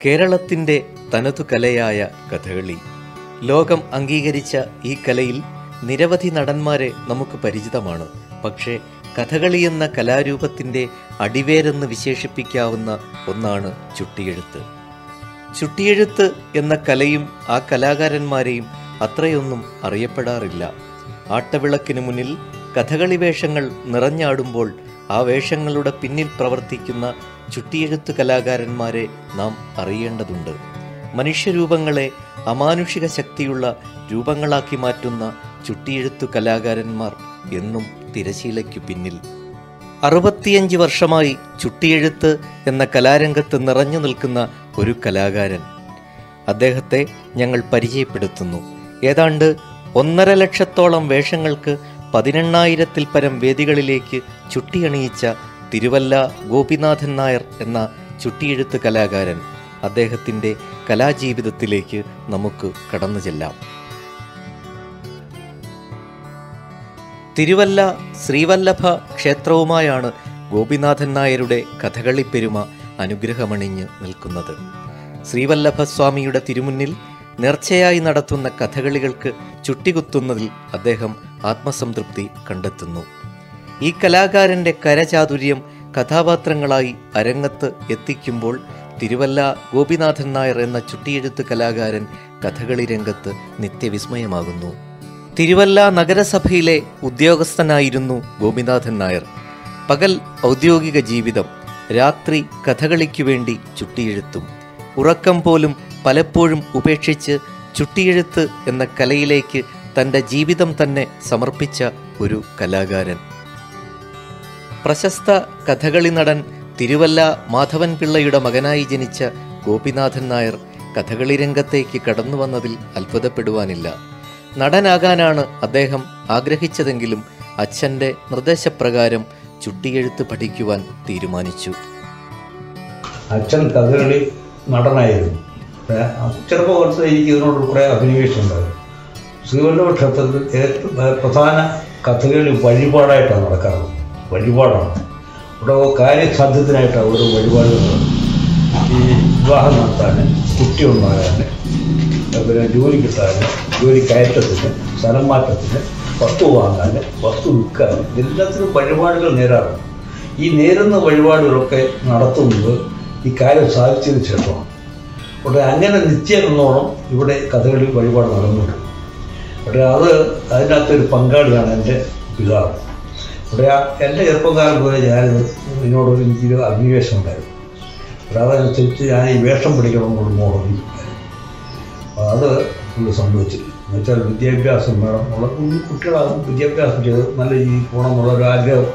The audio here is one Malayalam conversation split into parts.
കേരളത്തിൻ്റെ തനതു കലയായ കഥകളി ലോകം അംഗീകരിച്ച ഈ കലയിൽ നിരവധി നടന്മാരെ നമുക്ക് പരിചിതമാണ് പക്ഷേ കഥകളി എന്ന കലാരൂപത്തിൻ്റെ അടിവേരെന്ന് വിശേഷിപ്പിക്കാവുന്ന ഒന്നാണ് ചുട്ടിയെഴുത്ത് ചുട്ടിയെഴുത്ത് എന്ന കലയും ആ കലാകാരന്മാരെയും അത്രയൊന്നും അറിയപ്പെടാറില്ല ആട്ടവിളക്കിന് മുന്നിൽ കഥകളി വേഷങ്ങൾ നിറഞ്ഞാടുമ്പോൾ ആ വേഷങ്ങളുടെ പിന്നിൽ പ്രവർത്തിക്കുന്ന ചുട്ടിയെഴുത്ത് കലാകാരന്മാരെ നാം അറിയേണ്ടതുണ്ട് മനുഷ്യരൂപങ്ങളെ അമാനുഷിക ശക്തിയുള്ള രൂപങ്ങളാക്കി മാറ്റുന്ന ചുട്ടിയെഴുത്തു കലാകാരന്മാർ എന്നും തിരശീലയ്ക്കു പിന്നിൽ അറുപത്തിയഞ്ച് വർഷമായി ചുട്ടിയെഴുത്ത് എന്ന കലാരംഗത്ത് നിറഞ്ഞു നിൽക്കുന്ന ഒരു കലാകാരൻ അദ്ദേഹത്തെ ഞങ്ങൾ പരിചയപ്പെടുത്തുന്നു ഏതാണ്ട് ഒന്നര ലക്ഷത്തോളം വേഷങ്ങൾക്ക് പതിനെണ്ണായിരത്തിൽ പരം വേദികളിലേക്ക് ചുട്ടിയണിയിച്ച തിരുവല്ല ഗോപിനാഥൻ നായർ എന്ന ചുട്ടിയെഴുത്ത് കലാകാരൻ അദ്ദേഹത്തിൻ്റെ കലാജീവിതത്തിലേക്ക് നമുക്ക് കടന്നു ചെല്ലാം തിരുവല്ല ശ്രീവല്ലഭ ക്ഷേത്രവുമായാണ് ഗോപിനാഥൻ നായരുടെ കഥകളി പെരുമ അനുഗ്രഹമണിഞ്ഞ് നിൽക്കുന്നത് ശ്രീവല്ലഭസ്വാമിയുടെ തിരുമുന്നിൽ നേർച്ചയായി നടത്തുന്ന കഥകളികൾക്ക് ചുട്ടികുത്തുന്നതിൽ അദ്ദേഹം ആത്മസംതൃപ്തി കണ്ടെത്തുന്നു ഈ കലാകാരന്റെ കരചാതുര്യം കഥാപാത്രങ്ങളായി അരങ്ങത്ത് എത്തിക്കുമ്പോൾ തിരുവല്ല ഗോപിനാഥൻ നായർ എന്ന ചുട്ടിയെഴുത്ത് കലാകാരൻ കഥകളി രംഗത്ത് നിത്യവിസ്മയമാകുന്നു തിരുവല്ല നഗരസഭയിലെ ഉദ്യോഗസ്ഥനായിരുന്നു ഗോപിനാഥൻ നായർ പകൽ ഔദ്യോഗിക ജീവിതം രാത്രി കഥകളിക്കു വേണ്ടി ചുട്ടിയെഴുത്തും ഉറക്കം പോലും പലപ്പോഴും ഉപേക്ഷിച്ച് ചുട്ടിയെഴുത്ത് എന്ന കലയിലേക്ക് തൻ്റെ ജീവിതം തന്നെ സമർപ്പിച്ച ഒരു കലാകാരൻ പ്രശസ്ത കഥകളി നടൻ തിരുവല്ല മാധവൻ പിള്ളയുടെ മകനായി ജനിച്ച ഗോപിനാഥൻ നായർ കഥകളി രംഗത്തേക്ക് കടന്നു വന്നതിൽ അത്ഭുതപ്പെടുവാനില്ല നടനാകാനാണ് അദ്ദേഹം ആഗ്രഹിച്ചതെങ്കിലും അച്ഛൻ്റെ നിർദ്ദേശപ്രകാരം ചുട്ടിയെഴുത്ത് പഠിക്കുവാൻ തീരുമാനിച്ചു അച്ഛൻ കഥകളി നടനായിരുന്നു ഏ, ചെറുപ്പം കുറച്ച് എനിക്ക് ഇതിനോട് കുറേ അഭിനിവേശം ഉണ്ടായിരുന്നു ശ്രീവല്ലഭ ക്ഷേത്രത്തിൽ ഏറ്റവും ഏ, പ്രധാന കഥകളി വഴിപാടായിട്ടാണ് നടക്കാറുള്ളത് വഴിപാടാണ് ഇവിടെ കാര്യസാധ്യത്തിനായിട്ടാണ് ഓരോ വഴിപാടുകൾ ഈ വിവാഹം നടത്താൻ കുട്ടി ഉണ്ടാകാൻ പിന്നെ ജോലി കിട്ടാൻ ജോലി കയറ്റത്തിന് സ്ഥലം മാറ്റത്തിന് വസ്തു വാങ്ങാൻ വസ്തു വിൽക്കാൻ എല്ലാത്തിനും വഴിപാടുകൾ നേരാറുണ്ട് ഈ നേരുന്ന വഴിപാടുകളൊക്കെ നടത്തുന്നത് ഈ കാര്യം സാധിച്ചതിന് ശേഷമാണ് ഇവിടെ അങ്ങനെ നിത്യം എന്നോണം ഇവിടെ കഥകളി വഴിപാട് നടന്നുണ്ട് ഇവിടെ അത് അതിനകത്തൊരു പങ്കാളിയാണ് എൻ്റെ പിതാവ് ഇവിടെ ആ- എൻ്റെ ചെറുപ്പക്കാലം പോലെ ഞാനിത് ഇതിനോടൊരു എനിക്കൊരു അഭിനിവേശം ഉണ്ടായിരുന്നു ഇവിടെ അതനുസരിച്ച് ഞാൻ ഈ വേഷം പിടിക്കണമെന്നുള്ള മോഹം എനിക്കുണ്ടായിരുന്നു അപ്പോൾ അത് പുള്ളി സംഭവിച്ചില്ല എന്നുവെച്ചാൽ വിദ്യാഭ്യാസം വേണം ഉള്ള കുഞ്ഞു കുട്ടികളാകും വിദ്യാഭ്യാസം ചെയ്ത് നല്ല രീതിയിൽ പോകണം എന്നുള്ള ഒരു ആഗ്രഹം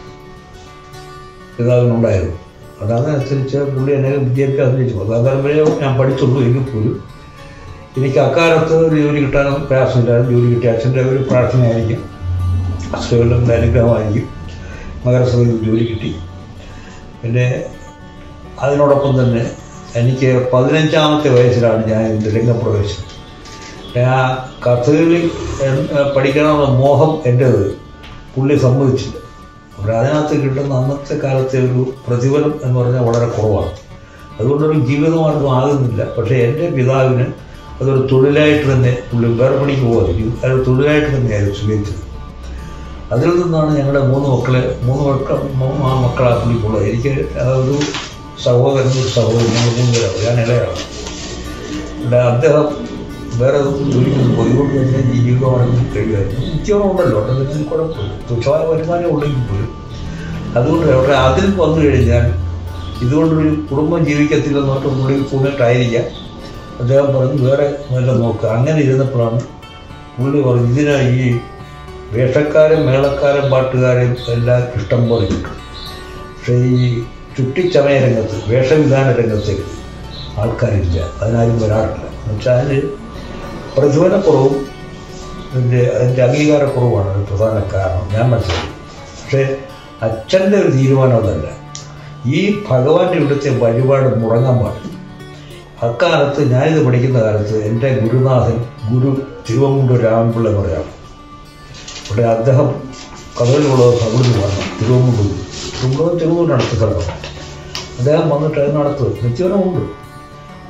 പിതാവിനുണ്ടായിരുന്നു അത് അതനുസരിച്ച് പുള്ളി എന്നെ വിദ്യാഭ്യാസം ചെയ്തു പത്താം തരം വരെ ഞാൻ പഠിച്ചുള്ളൂ എങ്കിൽ പോലും എനിക്ക് അക്കാലത്ത് ഒരു ജോലി കിട്ടാൻ പ്രയാസമില്ലായിരുന്നു ജോലി കിട്ടിയ അച്ഛൻ്റെ ഒരു പ്രാർത്ഥനയായിരിക്കും ശ്രീവല്ലഭൻ്റെ അനുഗ്രഹമായിരിക്കും നഗരസഭയിൽ ഒരു ജോലി കിട്ടി പിന്നെ അതിനോടൊപ്പം തന്നെ എനിക്ക് പതിനഞ്ചാമത്തെ വയസ്സിലാണ് ഞാൻ ഇതിൻ്റെ രംഗപ്രവേശം ആ കഥകളി എൻ- പഠിക്കണമെന്ന മോഹം എൻ്റേത് പുള്ളി സമ്മതിച്ചില്ല അവിടെ അതിനകത്ത് കിട്ടുന്ന അന്നത്തെ കാലത്തെ ഒരു പ്രതിഫലം എന്ന് പറഞ്ഞാൽ വളരെ കുറവാണ് അതുകൊണ്ടൊരു ജീവിതമാർഗം ആകുന്നില്ല പക്ഷേ എൻ്റെ പിതാവിന് അതൊരു തൊഴിലായിട്ട് തന്നെ പുള്ളി വേറെ പണിക്ക് പോകാതിരിക്കും അതൊരു തൊഴിലായിട്ട് തന്നെയായിരുന്നു സ്വീകരിച്ചത് അതിൽ നിന്നാണ് ഞങ്ങളുടെ മൂന്ന് മക്കളെ മൂന്ന് മക്കൾ മൂന്ന് ആ മക്കളാ പുള്ളിക്കുള്ളത് എനിക്ക് ആ ഒരു സഹോദരൻ ഒരു സഹോദരൻ ഞങ്ങൾ മൂന്ന് പേരാണ് ഞാൻ ഇളയാണ് ഇവിടെ അദ്ദേഹം വേറെ ജോലിക്കൊന്നും പോയി കൊണ്ട് തന്നെ ഈ ജീവിതമാണെന്ന് കഴിയുമായിരുന്നു നിത്യമം ഉണ്ടല്ലോ അതിന് കുഴപ്പമില്ല തുച്ഛമായ വരുമാനം ഉണ്ടെങ്കിൽ പോലും അതുകൊണ്ട് അവിടെ അതിൽ വന്നു കഴിഞ്ഞാൽ ഇതുകൊണ്ടൊരു കുടുംബം ജീവിക്കത്തില്ലെന്ന് പറഞ്ഞിട്ട് പുള്ളി തോന്നിയിട്ടായിരിക്കാം അദ്ദേഹം പറഞ്ഞു വേറെ വല്ല നോക്കുക അങ്ങനെ ഇരുന്നപ്പോഴാണ് പുള്ളി പറഞ്ഞു ഇതിനാ ഈ വേഷക്കാരും മേളക്കാരും പാട്ടുകാരും എല്ലാം ഇഷ്ടം പോലെ കിട്ടും പക്ഷേ ഈ ചുട്ടിച്ചമയ രംഗത്ത് വേഷവിധാന രംഗത്തേക്ക് ആൾക്കാരില്ല അതിനാരും വരാറില്ല എന്നുവെച്ചാൽ അതിന് പ്രതിഫലക്കുറവും അതിൻ്റെ അതിൻ്റെ അംഗീകാരക്കുറവാണ് ഒരു പ്രധാന കാരണം ഞാൻ മനസ്സിലാക്കി പക്ഷേ അച്ഛൻ്റെ ഒരു തീരുമാനം അതല്ല ഈ ഭഗവാന്റെ ഇവിടുത്തെ വഴിപാട് മുടങ്ങാൻ പാടില്ല അക്കാലത്ത് ഞാനിത് പഠിക്കുന്ന കാലത്ത് എൻ്റെ ഗുരുനാഥൻ ഗുരു തിരുവമുണ്ടൂർ രാമപിള്ള എന്ന് പറയാം ഇവിടെ അദ്ദേഹം കഥകളിലുള്ളത് അവിടുന്ന് വന്നു തിരുവമുണ്ടൂർ തിരുവമുണ്ടൂർ തിരുവനന്തപുരം അടുത്ത സ്ഥലമാണ് അദ്ദേഹം വന്നിട്ട് അത് നടത്തും നിത്യവനമുണ്ട്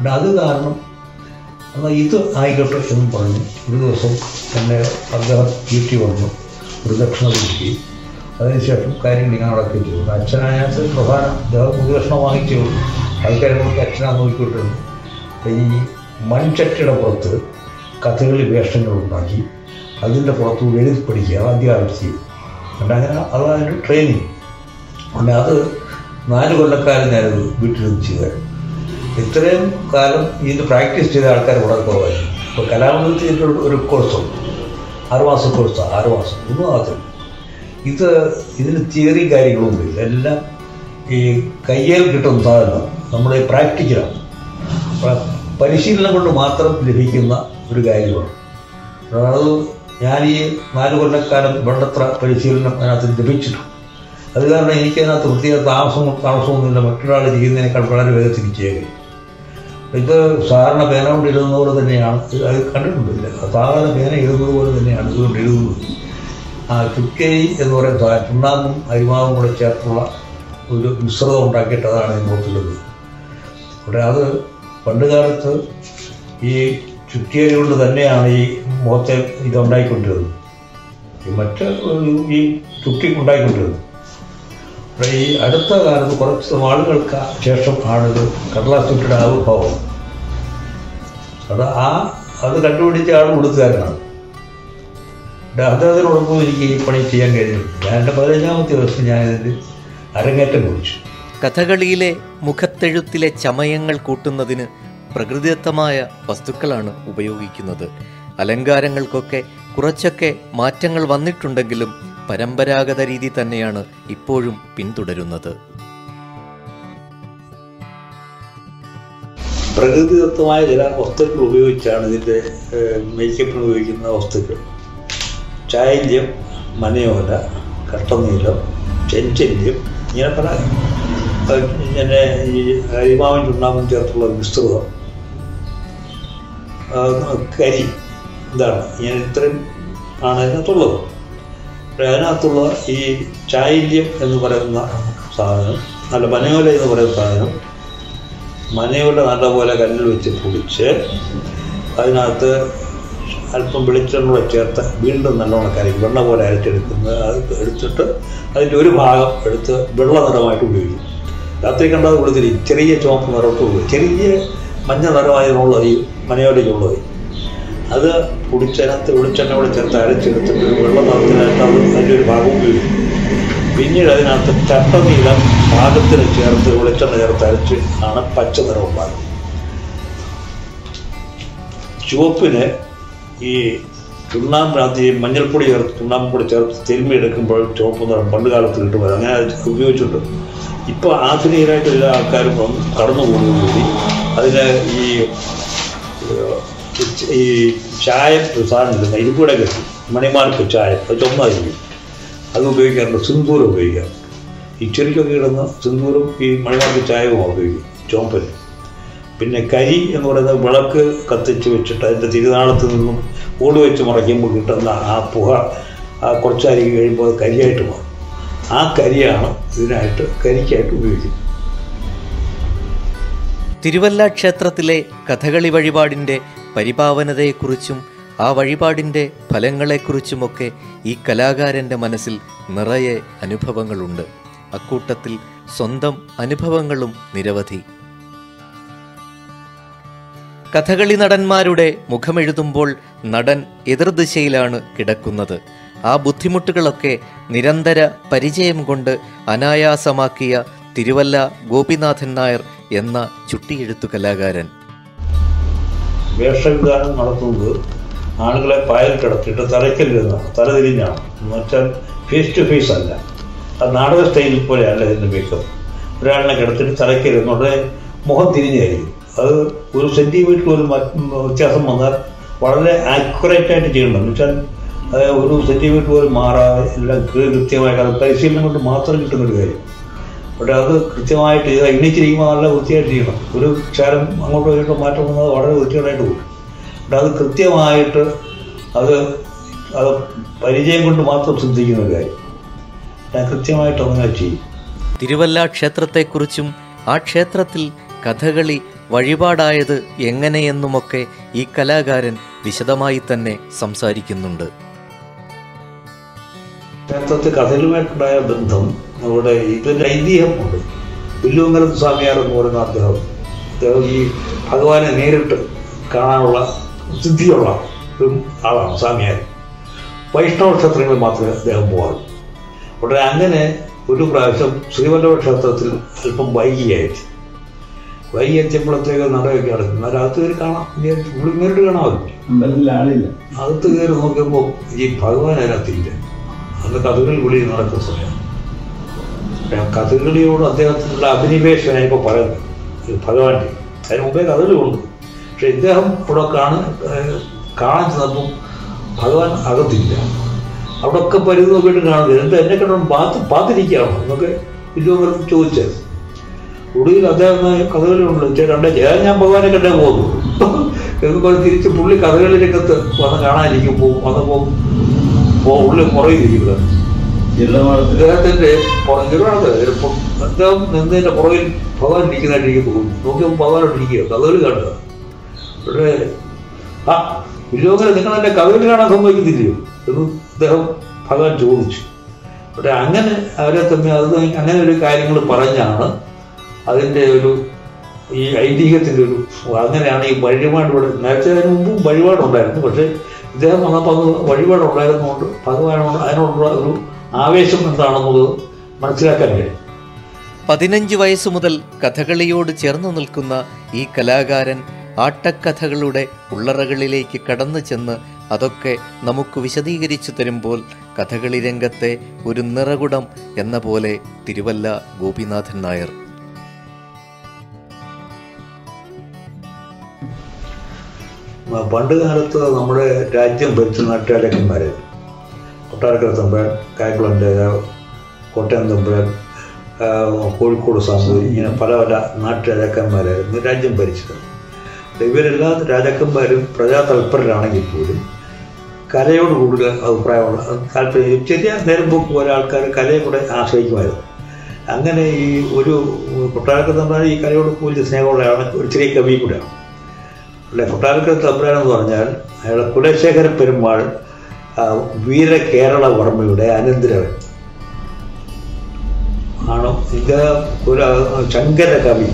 പിന്നെ അത് കാരണം എന്നാൽ ഇത് ആയിക്കോട്ടെ എന്ന് പറഞ്ഞു ഒരു ദിവസം എന്നെ അദ്ദേഹം വീട്ടിൽ വന്നു ഒരു ദക്ഷിണ കിട്ടി അതിനുശേഷം കാര്യങ്ങൾ ഇങ്ങനെ നടക്കുകയും ചെയ്തു അച്ഛനതിനകത്ത് പ്രധാന അദ്ദേഹം ഒരു ദക്ഷിണ വാങ്ങിച്ചേ ഉള്ളൂ ആൾക്കാരെ കൊണ്ട് അച്ഛനാ നോക്കിക്കൊണ്ടിരുന്നു ഈ മൺചട്ടിയുടെ പുറത്ത് കഥകളി വേഷങ്ങൾ ഉണ്ടാക്കി അതിൻ്റെ പുറത്ത് എഴുതി പഠിക്കുക അത് ആദ്യം ചെയ്യും എന്നിട്ട് അങ്ങനെ അതാണ് ട്രെയിനിങ് പിന്നെ അത് നാല് കൊല്ലക്കാലം ഞാനത് വീട്ടിലിരുന്ന് ചെയ്തായിരുന്നു ഇത്രയും കാലം ഇത് പ്രാക്ടീസ് ചെയ്ത ആൾക്കാർ വളരെ കുറവായിരുന്നു ഇപ്പോൾ കലാമണ്ഡലത്തിൽ ഒരു കോഴ്സുണ്ട് ആറുമാസം കോഴ്സാണ് ആറുമാസം ഒന്നും ആകത്തില്ല ഇത് ഇതിന് തിയറി കാര്യങ്ങളൊന്നും ഇല്ല എല്ലാം ഈ കയ്യിൽ കിട്ടുന്ന സാധനം നമ്മുടെ പ്രാക്ടിക്കലാണ് പ- പരിശീലനം കൊണ്ട് മാത്രം ലഭിക്കുന്ന ഒരു കാര്യമാണ് അത് ഞാൻ ഈ നാല് കൊല്ലക്കാലം വേണ്ടത്ര പരിശീലനം അതിനകത്ത് ലഭിച്ചിട്ടുണ്ട് അത് കാരണം എനിക്ക് അതിനകത്ത് പ്രത്യേക താമസം താമസമൊന്നുമില്ല മറ്റൊരാൾ ചെയ്യുന്നതിനേക്കാൾ വളരെ വേഗത്തിൽ ചെയ്യാൻ കഴിയും ഇത് സാധാരണ പേന കൊണ്ട് എഴുതുന്ന പോലെ തന്നെയാണ് ഇത് അത് കണ്ടിട്ടുണ്ടില്ല സാധാരണ പേന എഴുതുന്നത് പോലെ തന്നെയാണ് ഇതുകൊണ്ട് എഴുതുന്നത് ആ ചുക്കേരി എന്ന് പറയുന്ന സാധനം ചുണ്ണാമ്പും അരിമാവും കൂടെ ചേർത്തുള്ള ഒരു മിശ്രിതം ഉണ്ടാക്കിയിട്ട് അതാണ് ഈ മുഖത്തുള്ളത് ഇവിടെ അത് പണ്ട് കാലത്ത് ഈ ചുറ്റിയരി കൊണ്ട് തന്നെയാണ് ഈ മുഖത്തെ ഇത് ഉണ്ടായിക്കൊണ്ടിരുന്നത് ഈ മറ്റ് ഒരു- ഈ ചുറ്റി ഉണ്ടായിക്കൊണ്ടിരുന്നത് ഇവിടെ ഈ അടുത്ത കാലത്ത് കുറച്ച് നാളുകൾക്ക് ശേഷം ആണ് ഇത് കടലാസ് ചുറ്റിയുടെ ആവിർഭാവം അത് ആ അത് കണ്ടുപിടിച്ച ആൾ കൊടുത്തുകാരനാണ് ഇവിടെ അദ്ദേഹത്തിനോടൊപ്പം എനിക്ക് ഈ പണി ചെയ്യാൻ കഴിഞ്ഞു ഞാൻ എൻ്റെ പതിനഞ്ചാമത്തെ ദിവസം ഞാൻ ഇതിൽ അരങ്ങേറ്റം കുറിച്ചു കഥകളിയിലെ മുഖത്തെഴുത്തിലെ ചമയങ്ങൾ കൂട്ടുന്നതിന് പ്രകൃതിദത്തമായ വസ്തുക്കളാണ് ഉപയോഗിക്കുന്നത് അലങ്കാരങ്ങൾക്കൊക്കെ കുറച്ചൊക്കെ മാറ്റങ്ങൾ വന്നിട്ടുണ്ടെങ്കിലും പരമ്പരാഗത രീതി തന്നെയാണ് ഇപ്പോഴും പിന്തുടരുന്നത് പ്രകൃതിദത്തമായ ചില വസ്തുക്കൾ ഉപയോഗിച്ചാണ് ഇതിൻ്റെ മേക്കപ്പിന് ഉപയോഗിക്കുന്ന വസ്തുക്കൾ ചായല്യം മനയോല കട്ടനീലം ചെഞ്ചല്യം ഇങ്ങനെ പല ഏഹ്, ഇങ്ങനെ ഈ അരിമാവും ചുണ്ണാമ്പും ചേർത്തുള്ള മിശ്രിതം ആ, കരി ഇതാണ് ഇങ്ങനെ ഇത്രയും ആണ് അതിനകത്തുള്ളത് പക്ഷേ അതിനകത്തുള്ള ഈ ചായല്യം എന്ന് പറയുന്ന സാധനം അല്ല മനയോല എന്ന് പറയുന്ന സാധനം മനയോല നല്ലപോലെ കല്ലിൽ വെച്ച് പൊടിച്ച് അതിനകത്ത് അല്പം വെളിച്ചെണ്ണ കൂടെ ചേർത്ത് വീണ്ടും നല്ലോണം കരി വെണ്ണ പോലെ അരച്ചെടുക്കുന്നത് അത് എടുത്തിട്ട് അതിൻ്റെ ഒരു ഭാഗം എടുത്ത് വെള്ള നിറമായിട്ട് ഉപയോഗിക്കും രാത്രി കണ്ടത് കൊടുത്തില്ല ചെറിയ ചുവപ്പ് നിറമൊക്കെ ഉപയോഗിക്കും ചെറിയ മഞ്ഞ നിറമായതിനുള്ളത് ഈ മനയോലയ്ക്കുള്ളത് അത് പൊടിച്ചതിനകത്ത് വെളിച്ചെണ്ണ കൂടെ ചേർത്ത് അരച്ചെടുത്തിട്ട് ഒരു വെള്ള നിറത്തിനായിട്ട് അത് അതിൻ്റെ ഒരു ഭാഗം ഉപയോഗിക്കും പിന്നീട് അതിനകത്ത് ചട്ടനീലം പാകത്തിന് ചേർത്ത് വെളിച്ചെണ്ണ ചേർത്ത് അരച്ച് ആണ് പച്ച നിറം ഉണ്ടാകുന്നത് ചുവപ്പിന് ഈ ചുണ്ണാമ്പിനകത്ത് ഈ മഞ്ഞൾപ്പൊടി ചേർത്ത് ചുണ്ണാമ്പ് കൂടി ചേർത്ത് തിരുമ്മി എടുക്കുമ്പോൾ ചുവപ്പ് നിറം പണ്ട് കാലത്ത് കിട്ടുമ്പോൾ അങ്ങനെ അത് ഉപയോഗിച്ചിട്ടുണ്ട് ഇപ്പോൾ ആധുനികരായിട്ട് എല്ലാ ആൾക്കാരും വന്ന് കടന്നു പോകുന്നതോടുകൂടി അതിന് ഈ ഏഹ്, ഈ ചായ സാധനം ഇടുന്ന ഇരുപൂടെ കെട്ടി മണിമാർക്ക് ചായ അത് ചുമന്നായിരിക്കും അത് ഉപയോഗിക്കാറുണ്ട് സിന്ദൂരം ഉപയോഗിക്കാം ഈ ചെറിക്കൊക്കെ ഇടുന്ന സിന്ദൂരും ഈ മണിമാർക്ക് ചായവും ഉപയോഗിക്കും ചുവപ്പന് പിന്നെ കരി എന്ന് പറയുന്നത് വിളക്ക് കത്തിച്ച് വെച്ചിട്ട് അതിൻ്റെ തിരുനാളത്ത് നിന്നും ഓട് വെച്ച് മറയ്ക്കുമ്പോൾ കിട്ടുന്ന ആ പുക ആ കുറച്ചരി കഴിയുമ്പോൾ അത് കരിയായിട്ട് മാറും ആ കരിയാണ് ഇതിനായിട്ട് കരിക്കായിട്ട് ഉപയോഗിക്കുന്നത് തിരുവല്ല ക്ഷേത്രത്തിലെ കഥകളി വഴിപാടിൻ്റെ പരിപാവനതയെക്കുറിച്ചും ആ വഴിപാടിൻ്റെ ഫലങ്ങളെക്കുറിച്ചുമൊക്കെ ഈ കലാകാരൻ്റെ മനസ്സിൽ നിറയെ അനുഭവങ്ങളുണ്ട് അക്കൂട്ടത്തിൽ സ്വന്തം അനുഭവങ്ങളും നിരവധി കഥകളി നടന്മാരുടെ മുഖമെഴുതുമ്പോൾ നടൻ എതിർദിശയിലാണ് കിടക്കുന്നത് ആ ബുദ്ധിമുട്ടുകളൊക്കെ നിരന്തര പരിചയം കൊണ്ട് അനായാസമാക്കിയ തിരുവല്ല ഗോപിനാഥൻ നായർ എന്ന ചുട്ടിയെഴുത്തു കലാകാരൻ വേഷവിധാനം നടത്തുന്നത് ആളുകളെ പായൽ കിടത്തിയിട്ട് തലയ്ക്കലിരുന്നാണ് തല തിരിഞ്ഞാണ് എന്ന് വെച്ചാൽ ഫേസ് ടു ഫേസ് അല്ല അത് നാടക സ്റ്റൈലിൽ പോലെയല്ല ഇതിൻ്റെ മേക്കപ്പ് ഒരാളിനെ കിടത്തിയിട്ട് തലയ്ക്കലിരുന്നുകൊണ്ട് മുഖം തിരിഞ്ഞായിരിക്കും അത് ഒരു സെൻറ്റിമീറ്റർ ഒരു വ്യത്യാസം വന്നാൽ വളരെ ആക്യുറേറ്റ് ആയിട്ട് ചെയ്യണം എന്ന് വെച്ചാൽ അത് ഒരു സെൻറ്റിമീറ്റർ പോലും മാറാതെ എല്ലാം കൃത്യമായിട്ട് അത് പരിശീലനം കൊണ്ട് മാത്രം കിട്ടുന്നൊരു കാര്യം പക്ഷേ അത് കൃത്യമായിട്ട് ഇത് എണ്ണിച്ചിരിക്കുമ്പോൾ നല്ല വൃത്തിയായിട്ട് ചെയ്യണം ഒരു ക്ഷാരം അങ്ങോട്ടോ ഇങ്ങോട്ടോ മാറ്റം വന്നത് വളരെ വൃത്തികേടായിട്ട് പോകും പക്ഷെ അത് കൃത്യമായിട്ട് അത് അത് പരിചയം കൊണ്ട് മാത്രം ശ്രദ്ധിക്കുന്ന ഒരു കാര്യം ഞാൻ കൃത്യമായിട്ട് അങ്ങനെ ചെയ്യും തിരുവല്ല ക്ഷേത്രത്തെക്കുറിച്ചും ആ ക്ഷേത്രത്തിൽ കഥകളി വഴിപാടായത് എങ്ങനെയെന്നുമൊക്കെ ഈ കലാകാരൻ വിശദമായി തന്നെ സംസാരിക്കുന്നുണ്ട് ക്ഷേത്രത്തിൽ കഥകളുമായിട്ടുണ്ടായ ബന്ധം അവിടെ ഇതിൻ്റെ ഐതിഹ്യമുണ്ട് വില്ലുമംഗലം സ്വാമിയാർ എന്ന് പറയുന്ന അദ്ദേഹം അദ്ദേഹം ഈ ഭഗവാനെ നേരിട്ട് കാണാനുള്ള സിദ്ധിയുള്ള ഒരു ആളാണ് സ്വാമിയാർ വൈഷ്ണവ ക്ഷേത്രങ്ങളിൽ മാത്രമേ അദ്ദേഹം പോകാറുള്ളൂ അവിടെ അങ്ങനെ ഒരു പ്രാവശ്യം ശ്രീവല്ലഭ ക്ഷേത്രത്തിൽ അല്പം വൈകിയായിട്ട് വൈകി എത്തിയപ്പോഴത്തേക്ക് നടയൊക്കെ അടക്കും എന്നാൽ അകത്ത് കയറി കാണാം വിചാരിച്ചു. പുള്ളി നേരിട്ട് കാണാമല്ലോ അമ്പലത്തിൽ ആളില്ല അകത്ത് കയറി നോക്കിയപ്പോൾ ഈ ഭഗവാൻ അതിനകത്തില്ല അന്ന് കഥകളി വിളി നടക്കുന്ന സമയം ഞാൻ കഥകളിയോട് അദ്ദേഹത്തിനുള്ള അഭിനിവേശം ഞാനിപ്പോൾ പറയുന്നത് ഈ ഭഗവാന്റെ അതിന് മുമ്പേ കഥകളി ഉണ്ട് പക്ഷെ ഇദ്ദേഹം ഇവിടെ കാണ ഏഹ് കാണാൻ ചെന്നപ്പം ഭഗവാൻ അകത്തില്ല അവിടെ ഒക്കെ പരിധി നോക്കിയിട്ട് കാണുന്നില്ല എന്താ എന്നെ കണ്ടോ പാത്ത് പാത്തിരിക്കുകയാണോ എന്നൊക്കെ ഇതുപോലെ ചോദിച്ചത് ഒടുവിൽ അദ്ദേഹം കഥകളി ഉണ്ട് "ചേ, രണ്ടേ ഞാൻ ഞാൻ ഭഗവാനെ കണ്ടേ പോകുന്നു എന്നൊക്കെ പറഞ്ഞ് തിരിച്ച് പുള്ളി കഥകളി രംഗത്ത് വന്ന് കാണാനിരിക്കുമ്പോൾ വന്നപ്പോൾ ഉള്ളിൽ പുറകിലിരിക്കുന്നത് ജില്ലമാളത്തിൽ അദ്ദേഹത്തിന്റെ പുറകിലാണ് അദ്ദേഹം നിന്നതിന്റെ പുറകിൽ ഭഗവാൻ ഇരിക്കുന്നതായിട്ട് എനിക്ക് തോന്നുന്നു നോക്കിയപ്പോൾ ഭഗവാൻ അവിടെ ഇരിക്കുക കഥകളി കാണുക പക്ഷേ ആ വിലോകനെ നിങ്ങൾ എന്റെ കഥകളി കാണാൻ സമ്മതിക്കുന്നില്ലയോ എന്ന് അദ്ദേഹം ഭഗവാൻ ചോദിച്ചു പക്ഷെ അങ്ങനെ അവരെ തമ്മിൽ അത് അങ്ങനെ ഒരു കാര്യങ്ങൾ പറഞ്ഞാണ് അതിൻ്റെ ഒരു ഈ ഐതിഹ്യത്തിൻ്റെ ഒരു അങ്ങനെയാണ് ഈ വഴിപാട് ഇവിടെ നേരത്തെ അതിന് മുമ്പും വഴിപാടുണ്ടായിരുന്നു പക്ഷേ ഇദ്ദേഹം വന്നപ്പോൾ അത് വഴിപാടുണ്ടായിരുന്നുകൊണ്ട് ഭഗവാനോട് അതിനോടുള്ള ഒരു ആവേശം എന്താണെന്നുള്ളത് മനസ്സിലാക്കാൻ കഴിയും പതിനഞ്ച് വയസ്സു മുതൽ കഥകളിയോട് ചേർന്ന് നിൽക്കുന്ന ഈ കലാകാരൻ ആട്ടക്കഥകളുടെ ഉള്ളറകളിലേക്ക് കടന്നു ചെന്ന് അതൊക്കെ നമുക്ക് വിശദീകരിച്ചു തരുമ്പോൾ കഥകളി രംഗത്തെ ഒരു നിറകുടം എന്ന പോലെ തിരുവല്ല ഗോപിനാഥൻ നായർ മ- പണ്ട് കാലത്ത് നമ്മുടെ രാജ്യം ഭരിച്ച നാട്ടുരാജാക്കന്മാരെ കൊട്ടാരക്കര തമ്പുരാൻ കായക്കുളം രാജാവ് കോട്ടയം തമ്പുരാൻ ആ, കോഴിക്കോട് സാമൂഹ്യ ഇങ്ങനെ പല പല നാട്ടുരാജാക്കന്മാരായിരുന്നു രാജ്യം ഭരിച്ചത് അപ്പോൾ ഇവരെല്ലാ രാജാക്കന്മാരും പ്രജാതൽപരരാണെങ്കിൽ പോലും കലയോട് കൂടുതൽ അഭിപ്രായമുള്ള താല്പര്യം ചെറിയ നേരം പോക്ക് പോലെ ആൾക്കാർ കലയെ കൂടെ ആശ്രയിക്കുമായിരുന്നു അങ്ങനെ ഈ ഒരു കൊട്ടാരക്കര തമ്പുരാൻ ഈ കലയോട് കൂടുതൽ സ്നേഹമുള്ളയാണ് ഒരു ചെറിയ കവി കൂടെയാണ് അല്ലെ കൊട്ടാരക്കര തമ്പുരാൻ എന്ന് പറഞ്ഞാൽ അയാളെ കുലശേഖര പെരുമാൾ ആ, വീര കേരള വർമ്മയുടെ അനന്തരവൻ ആണ് ഇദ്ദേഹം ഒരു ശങ്കര കവി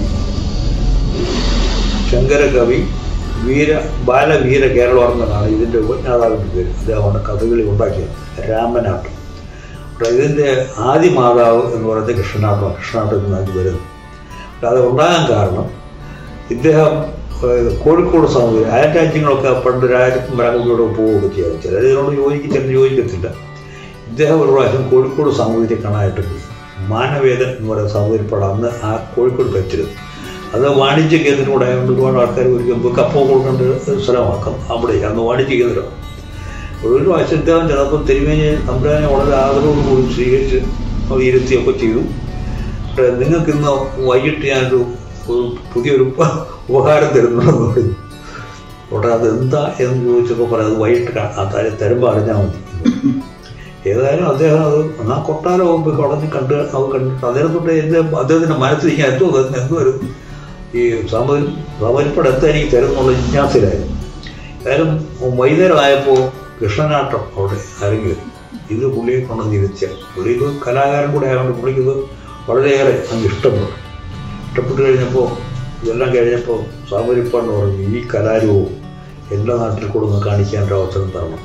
ശങ്കര കവി വീര ബാലവീര കേരളവർമ്മനാണ് ഇതിൻ്റെ ഉപജ്ഞാതാവിൻ്റെ പേര് അദ്ദേഹമാണ് കഥകളി ഉണ്ടാക്കിയത് രാമനാട്ടം അപ്പോൾ ഇതിൻ്റെ ആദ്യ മാതാവ് എന്ന് പറയുന്നത് കൃഷ്ണനാട്ടം കൃഷ്ണനാട്ടത്തിൽ നിന്നാണ് വരുന്നത് അപ്പോൾ അത് ഉണ്ടാകാൻ കാരണം ഇദ്ദേഹം ഏഹ്, കോഴിക്കോട് സമുദ്രം അയൽ രാജ്യങ്ങളൊക്കെ പണ്ട് രാജകുമാരോട് പോവുകയൊക്കെ ചെയ്യാം ചിലർ ഇതിനോട് യോജിക്കും ചിലർ യോജിക്കത്തില്ല ഇദ്ദേഹം ഒരു പ്രാവശ്യം കോഴിക്കോട് സമുദ്രത്തെ കാണാനായിട്ട് പോയി മാനവേദൻ എന്ന് പറയുന്ന സമുദ്രപ്പാട് അന്ന് ആ കോഴിക്കോട് വെച്ചിരുന്നു അത് വാണിജ്യ കേന്ദ്രം കൂടെ ആയതുകൊണ്ട് ഒരുപാട് ആൾക്കാർ ഒരിക്കൽ കപ്പ കൊടുക്കേണ്ട ഒരു സ്ഥലമാക്കാം അവിടെ അന്ന് വാണിജ്യ കേന്ദ്രം ഒരു പ്രാവശ്യം ഇദ്ദേഹം ചിലപ്പോൾ തിരുമേനി തമ്പുരാനെ വളരെ ആദരവോട് കൂടി സ്വീകരിച്ച് അത് ഇരുത്തിയൊക്കെ ചെയ്തു പക്ഷേ നിങ്ങൾക്ക് ഇന്ന് വൈകിട്ട് ഞാനൊരു ഒരു പുതിയൊരു ഉപ- ഉപഹാരം തരുന്നുണ്ടെന്ന് പറഞ്ഞു അവിടെ അത് എന്താ എന്ന് ചോദിച്ചപ്പോൾ പറയാം അത് വൈകിട്ട് കാ- ആ താഴെ തരുമ്പോൾ അറിഞ്ഞാൽ മതി ഏതായാലും അദ്ദേഹം അത് ആ കൊട്ടാരം മുമ്പ് കുടഞ്ഞ് കണ്ട് അത് കണ്ടിട്ട് അദ്ദേഹം തൊട്ട് എൻ്റെ അദ്ദേഹത്തിൻ്റെ മനസ്സിൽ ഞാൻ എന്തോ തന്നെ എന്തോ ഒരു ഈ സമ സമരിപ്പടം എന്താ എനിക്ക് തരുന്നുള്ള ജിജ്ഞാസയിലായിരുന്നു ഏതായാലും വൈകുന്നേരം ആയപ്പോൾ കൃഷ്ണനാട്ടം അവിടെ അരങ്ങേറി ഇത് പുള്ളിയെ കൊണ്ടുവന്ന് ഇരുത്തിയ പുള്ളിക്ക് കലാകാരൻ കൂടെ ആയതുകൊണ്ട് പുള്ളിക്ക് ഇത് വളരെയേറെ അങ്ങ് ഇഷ്ടപ്പെട്ടു ഇഷ്ടപ്പെട്ട് കഴിഞ്ഞപ്പോൾ ഇതെല്ലാം കഴിഞ്ഞപ്പോൾ സാമരിപ്പാന്ന് പറഞ്ഞു ഈ കലാരൂപം എല്ലാ നാട്ടിൽ കൂടെ ഒന്ന് കാണിക്കാൻ ഒരു അവസരം തരണം